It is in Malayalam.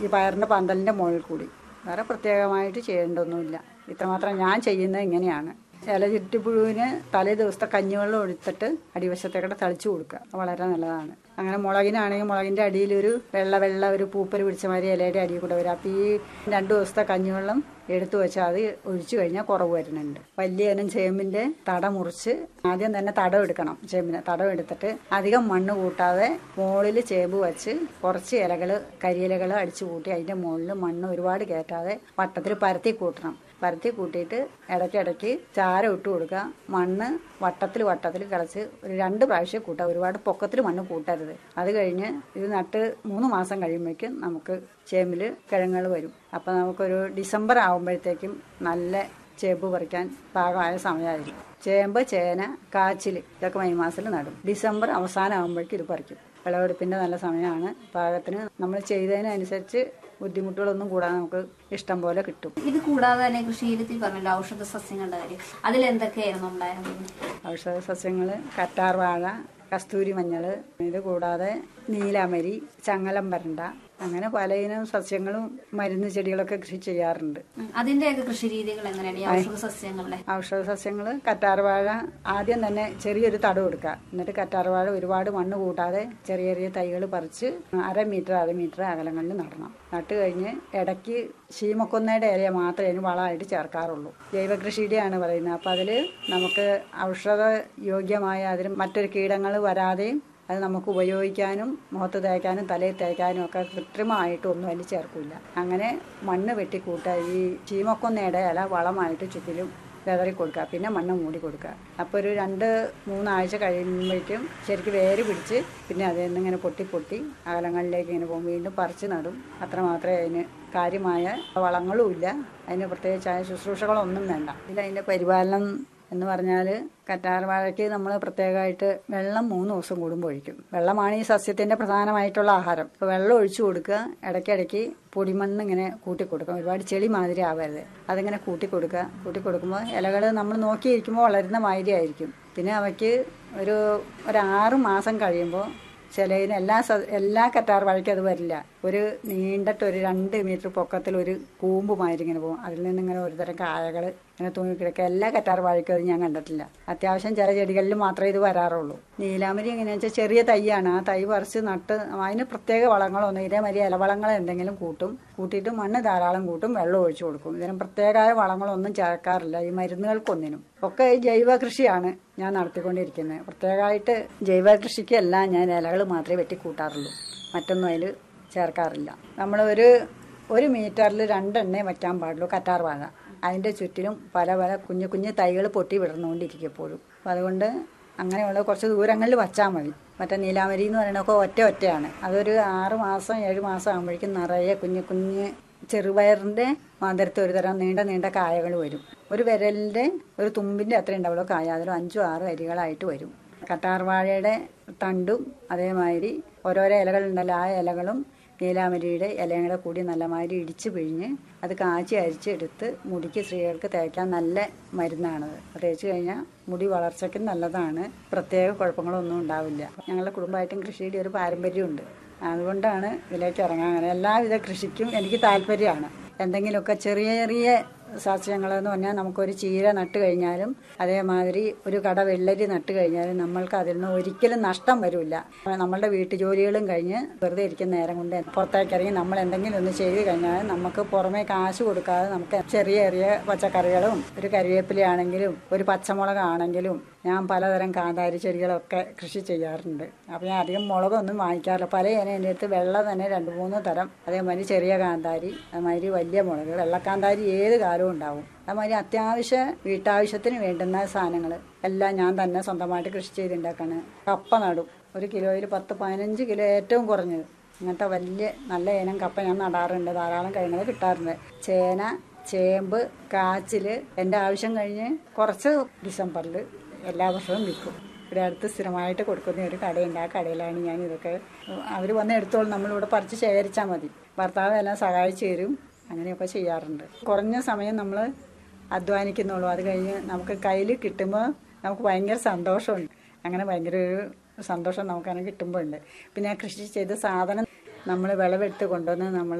ഈ പയറിൻ്റെ പന്തലിൻ്റെ മുകളിൽ കൂടി വേറെ പ്രത്യേകമായിട്ട് ചെയ്യേണ്ടതൊന്നുമില്ല ഇത്രമാത്രം ഞാൻ ചെയ്യുന്നത് ഇങ്ങനെയാണ് ഇല ചുറ്റിപ്പുഴുവിന് തലേ ദിവസത്തെ കഞ്ഞിവെള്ളം എടുത്തിട്ട് അടിവശത്തേക്കൂടെ തളിച്ചു കൊടുക്കുക അത് വളരെ നല്ലതാണ് അങ്ങനെ മുളകിനാണെങ്കിൽ മുളകിൻ്റെ അടിയിലൊരു വെള്ള വെള്ള ഒരു പൂപ്പൽ പിടിച്ച മാതിരി ഇലയുടെ അടിയിൽ കൂടെ വരും അപ്പോൾ ഈ രണ്ട് ദിവസത്തെ കഞ്ഞിവെള്ളം എടുത്തു വെച്ചാൽ അത് ഒഴിച്ചു കഴിഞ്ഞാൽ കുറവ് വരുന്നുണ്ട് വലിയ ഇനം ചേമ്പിൻ്റെ തട മുറിച്ച് ആദ്യം തന്നെ തടം എടുക്കണം ചേമ്പിന് തടം എടുത്തിട്ട് അധികം മണ്ണ് കൂട്ടാതെ മുകളിൽ ചേമ്പ് വെച്ച് കുറച്ച് ഇലകൾ കരിയിലകൾ അടിച്ചു കൂട്ടി അതിൻ്റെ മുകളിൽ മണ്ണ് ഒരുപാട് കയറ്റാതെ വട്ടത്തിൽ പരത്തി കൂട്ടണം പരത്തി കൂട്ടിയിട്ട് ഇടയ്ക്കിടയ്ക്ക് ചാരം ഇട്ട് കൊടുക്കുക മണ്ണ് വട്ടത്തിൽ വട്ടത്തിൽ കിളച്ച് ഒരു രണ്ട് പ്രാവശ്യം കൂട്ടുക ഒരുപാട് പൊക്കത്തിൽ മണ്ണ് കൂട്ടരുത് അത് കഴിഞ്ഞ് ഇത് നട്ട് മൂന്ന് മാസം കഴിയുമ്പോഴേക്കും നമുക്ക് ചേമ്പിൽ കിഴങ്ങുകൾ വരും അപ്പോൾ നമുക്കൊരു ഡിസംബർ ആകുമ്പോഴത്തേക്കും നല്ല ചേമ്പ് പറിക്കാൻ പാകമായ സമയമായിരിക്കും ചേമ്പ് ചേന കാച്ചിൽ ഇതൊക്കെ മെയ് മാസത്തിൽ നടും ഡിസംബർ അവസാനം ആകുമ്പോഴേക്കും ഇത് പറിക്കും വിളവെടുപ്പിൻ്റെ നല്ല സമയമാണ് പാകത്തിന് നമ്മൾ ചെയ്തതിനനുസരിച്ച് ബുദ്ധിമുട്ടുകളൊന്നും കൂടാതെ നമുക്ക് ഇഷ്ടം പോലെ കിട്ടും ഇത് കൂടാതെ തന്നെ കൃഷിയിലത്തിൽ പറഞ്ഞല്ലോ ഔഷധ സസ്യങ്ങളുടെ കാര്യം അതിലെന്തൊക്കെയായിരുന്നു ഉണ്ടായിരുന്നത് ഔഷധ സസ്യങ്ങൾ കറ്റാർ വാഴ കസ്തൂരി മഞ്ഞൾ ഇത് കൂടാതെ നീലാമരി ചങ്ങലം വരണ്ട അങ്ങനെ പലയിനം സസ്യങ്ങളും മരുന്ന് ചെടികളൊക്കെ കൃഷി ചെയ്യാറുണ്ട് ഉം. അതിന്റെയൊക്കെ കൃഷി രീതികൾ എങ്ങനെയാണ് ഈ ഔഷധ സസ്യങ്ങളുടെ ഔഷധ സസ്യങ്ങൾ കറ്റാർവാഴ ആദ്യം തന്നെ ചെറിയൊരു തടം എടുക്കുക എന്നിട്ട് കറ്റാർവാഴ ഒരുപാട് മണ്ണ് കൂട്ടാതെ ചെറിയ ചെറിയ തൈകൾ പറിച്ച് അര മീറ്റർ അര മീറ്റർ അകലങ്ങളിൽ നടണം നട്ട് കഴിഞ്ഞ് ഇടയ്ക്ക് ശീമക്കൊന്നയുടെ ഇല മാത്രമേ അതിന് വളമായിട്ട് ചേർക്കാറുള്ളൂ ജൈവ കൃഷിയുടെയാണ് പറയുന്നത് അപ്പോൾ അതിൽ നമുക്ക് ഔഷധ യോഗ്യമായ അതിന് മറ്റൊരു കീടങ്ങൾ വരാതെയും അത് നമുക്ക് ഉപയോഗിക്കാനും മുഖത്ത് തേക്കാനും തലയിൽ തേക്കാനും ഒക്കെ കൃത്രിമമായിട്ടൊന്നും അതിൽ ചേർക്കില്ല അങ്ങനെ മണ്ണ് വെട്ടിക്കൂട്ടുക ഈ ചീമക്കൊന്നയുടെ ഇല വളമായിട്ട് ചുറ്റിലും വിതറി കൊടുക്കുക പിന്നെ മണ്ണ് മൂടി കൊടുക്കുക അപ്പോൾ ഒരു രണ്ട് മൂന്നാഴ്ച കഴിയുമ്പോഴേക്കും ശരിക്കും വേര് പിടിച്ച് പിന്നെ അതിൽ നിന്ന് ഇങ്ങനെ പൊട്ടി പൊട്ടി അകലങ്ങളിലേക്ക് ഇങ്ങനെ പോകും വീണ്ടും പറിച്ച് നടും അത്രമാത്രമേ അതിന് കാര്യമായ വളങ്ങളും ഇല്ല അതിന് പ്രത്യേകിച്ചായ ശുശ്രൂഷകളൊന്നും വേണ്ട ഇതിൽ അതിൻ്റെ പരിപാലനം എന്ന് പറഞ്ഞാൽ കറ്റാർ വാഴയ്ക്ക് നമ്മൾ പ്രത്യേകമായിട്ട് വെള്ളം മൂന്ന് ദിവസം കൂടുമ്പോൾ ഒഴിക്കും വെള്ളമാണ് ഈ സസ്യത്തിൻ്റെ പ്രധാനമായിട്ടുള്ള ആഹാരം അപ്പോൾ വെള്ളം ഒഴിച്ചു കൊടുക്കുക ഇടയ്ക്കിടയ്ക്ക് പൊടിമണ്ണ് ഇങ്ങനെ കൂട്ടി കൊടുക്കുക ഒരുപാട് ചെളി മാതിരി ആവരുത് അതിങ്ങനെ കൂട്ടി കൊടുക്കുക കൂട്ടി കൊടുക്കുമ്പോൾ ഇലകൾ നമ്മൾ നോക്കിയിരിക്കുമ്പോൾ വളരുന്ന മാതിരി ആയിരിക്കും പിന്നെ അവയ്ക്ക് ഒരു ഒരു ആറ് മാസം കഴിയുമ്പോൾ ചിലതിന് എല്ലാ സ- എല്ലാ കറ്റാർ വാഴയ്ക്കും അത് വരില്ല ഒരു നീണ്ടിട്ട് ഒരു രണ്ട് മീറ്റർ പൊക്കത്തിൽ ഒരു കൂമ്പ് മാതിരി ഇങ്ങനെ പോകും അതിൽ നിന്ന് ഇങ്ങനെ ഒരുതരം കായകൾ ഇങ്ങനെ തൂങ്ങിക്കിടക്കുക എല്ലാ കറ്റാർ വാഴയ്ക്കും അത് ഞാൻ കണ്ടിട്ടില്ല അത്യാവശ്യം ചില ചെടികളിൽ മാത്രമേ ഇത് വരാറുള്ളൂ നീലാമരി എങ്ങനെയാണെന്ന് വെച്ചാൽ ചെറിയ തൈയാണ് ആ തൈ പറിച്ച് നട്ട് അതിന് പ്രത്യേക വളങ്ങളൊന്നും ഇതേമാതിരി ഇലവളങ്ങൾ എന്തെങ്കിലും കൂട്ടും കൂട്ടിയിട്ട് മണ്ണ് ധാരാളം കൂട്ടും വെള്ളം ഒഴിച്ചു കൊടുക്കും ഇതിന് പ്രത്യേകമായ വളങ്ങളൊന്നും ചേർക്കാറില്ല ഈ മരുന്നുകൾക്കൊന്നിനും ഒക്കെ ഈ ജൈവ കൃഷിയാണ് ഞാൻ നടത്തിക്കൊണ്ടിരിക്കുന്നത് പ്രത്യേകമായിട്ട് ജൈവ കൃഷിക്കല്ല ഞാൻ ഇലകൾ മാത്രമേ വെട്ടി കൂട്ടാറുള്ളൂ മറ്റൊന്നും അതിൽ ചേർക്കാറില്ല നമ്മൾ ഒരു ഒരു മീറ്ററിൽ രണ്ടെണ്ണേ വയ്ക്കാൻ പാടുള്ളൂ കറ്റാർ വാഴ അതിൻ്റെ ചുറ്റിലും പല പല കുഞ്ഞു കുഞ്ഞു തൈകൾ പൊട്ടി വിടർന്നുകൊണ്ടിരിക്കും എപ്പോഴും അപ്പം അതുകൊണ്ട് അങ്ങനെയുള്ള കുറച്ച് ദൂരങ്ങളിൽ വച്ചാൽ മതി മറ്റേ നീലാമരി എന്ന് പറയുന്നതൊക്കെ ഒറ്റ ഒറ്റയാണ് അതൊരു ആറ് മാസം ഏഴ് മാസം ആകുമ്പോഴേക്കും നിറയെ കുഞ്ഞു കുഞ്ഞ് ചെറുപയറിൻ്റെ മാതിരത്തെ ഒരു തരം നീണ്ട നീണ്ട കായകൾ വരും ഒരു വിരലിൻ്റെ ഒരു തുമ്പിൻ്റെ അത്ര ഉണ്ടാവുള്ളൂ കായ അതിൽ അഞ്ചും ആറും അരികളായിട്ട് വരും കട്ടാർവാഴയുടെ തണ്ടും അതേമാതിരി ഓരോരോ ഇലകളുണ്ടല്ലോ ആ ഇലകളും നീലാമരിയുടെ ഇലയും കൂടെ കൂടി നല്ലമാതിരി ഇടിച്ച് പിഴിഞ്ഞ് അത് കാച്ചി അരിച്ചെടുത്ത് മുടിക്ക് സ്ത്രീകൾക്ക് തേക്കാൻ നല്ല മരുന്നാണത് അത് തേച്ച് കഴിഞ്ഞാൽ മുടി വളർച്ചയ്ക്കും നല്ലതാണ് പ്രത്യേക കുഴപ്പങ്ങളൊന്നും ഉണ്ടാവില്ല ഞങ്ങളുടെ കുടുംബമായിട്ടും കൃഷിയുടെ ഒരു പാരമ്പര്യമുണ്ട് അതുകൊണ്ടാണ് ഇതിലേക്ക് ഇറങ്ങാൻ അങ്ങനെ എല്ലാവിധ കൃഷിക്കും എനിക്ക് താല്പര്യമാണ് എന്തെങ്കിലുമൊക്കെ ചെറിയ ചെറിയ സസ്യങ്ങളെന്ന് പറഞ്ഞാൽ നമുക്കൊരു ചീര നട്ട് കഴിഞ്ഞാലും അതേമാതിരി ഒരു കട വെള്ളരി നട്ട് കഴിഞ്ഞാലും നമ്മൾക്ക് അതിൽ നിന്ന് ഒരിക്കലും നഷ്ടം വരില്ല നമ്മളുടെ വീട്ടു ജോലികളും കഴിഞ്ഞ് വെറുതെ ഇരിക്കുന്ന നേരം കൊണ്ട് പുറത്തേക്ക് ഇറങ്ങി നമ്മൾ എന്തെങ്കിലും ഒന്ന് ചെയ്ത് കഴിഞ്ഞാൽ നമുക്ക് പുറമേ കാശ് കൊടുക്കാതെ നമുക്ക് ചെറിയ ചെറിയ പച്ചക്കറികളും ഒരു കരിവേപ്പിലയാണെങ്കിലും ഒരു പച്ചമുളകാണെങ്കിലും ഞാൻ പലതരം കാന്താരി ചെടികളൊക്കെ കൃഷി ചെയ്യാറുണ്ട് അപ്പോൾ ഞാൻ അധികം മുളകൊന്നും വാങ്ങിക്കാറില്ല പല ഇനം എൻ്റെ അടുത്ത് വെള്ള തന്നെ രണ്ട് മൂന്ന് തരം അതേമാതിരി ചെറിയ കാന്താരി അതുമാതിരി വലിയ മുളക് വെള്ളക്കാന്താരി ഏത് കാലവും ഉണ്ടാവും അതുമാതിരി അത്യാവശ്യ വീട്ടാവശ്യത്തിന് വേണ്ടുന്ന സാധനങ്ങൾ എല്ലാം ഞാൻ തന്നെ സ്വന്തമായിട്ട് കൃഷി ചെയ്തുണ്ടാക്കാണ് കപ്പ നടും ഒരു കിലോയിൽ പത്ത് പതിനഞ്ച് കിലോ ഏറ്റവും കുറഞ്ഞത് ഇങ്ങനത്തെ വലിയ നല്ല ഇനം കപ്പ ഞാൻ നടാറുണ്ട് ധാരാളം കഴിഞ്ഞത് കിട്ടാറുണ്ട് ചേന ചേമ്പ് കാച്ചിൽ എൻ്റെ ആവശ്യം കഴിഞ്ഞ് കുറച്ച് ഡിസംബറിൽ എല്ലാ വർഷവും വിൽക്കും ഇവിടെ അടുത്ത് സ്ഥിരമായിട്ട് കൊടുക്കുന്ന ഒരു കടയുണ്ട് ആ കടയിലാണ് ഞാൻ ഇതൊക്കെ അവർ വന്ന് എടുത്തോളും നമ്മളിവിടെ പറിച്ച് ശേഖരിച്ചാൽ മതി ഭർത്താവ് എല്ലാം സഹായിച്ചു തരും അങ്ങനെയൊക്കെ ചെയ്യാറുണ്ട് കുറഞ്ഞ സമയം നമ്മൾ അധ്വാനിക്കുന്നുള്ളൂ അത് കഴിഞ്ഞ് നമുക്ക് കയ്യിൽ കിട്ടുമ്പോൾ നമുക്ക് ഭയങ്കര സന്തോഷമുണ്ട് അങ്ങനെ ഭയങ്കര ഒരു സന്തോഷം നമുക്കങ്ങനെ കിട്ടുമ്പോൾ ഉണ്ട് പിന്നെ ആ കൃഷി ചെയ്ത സാധനം നമ്മൾ വിളവെടുത്ത് കൊണ്ടുവന്ന് നമ്മൾ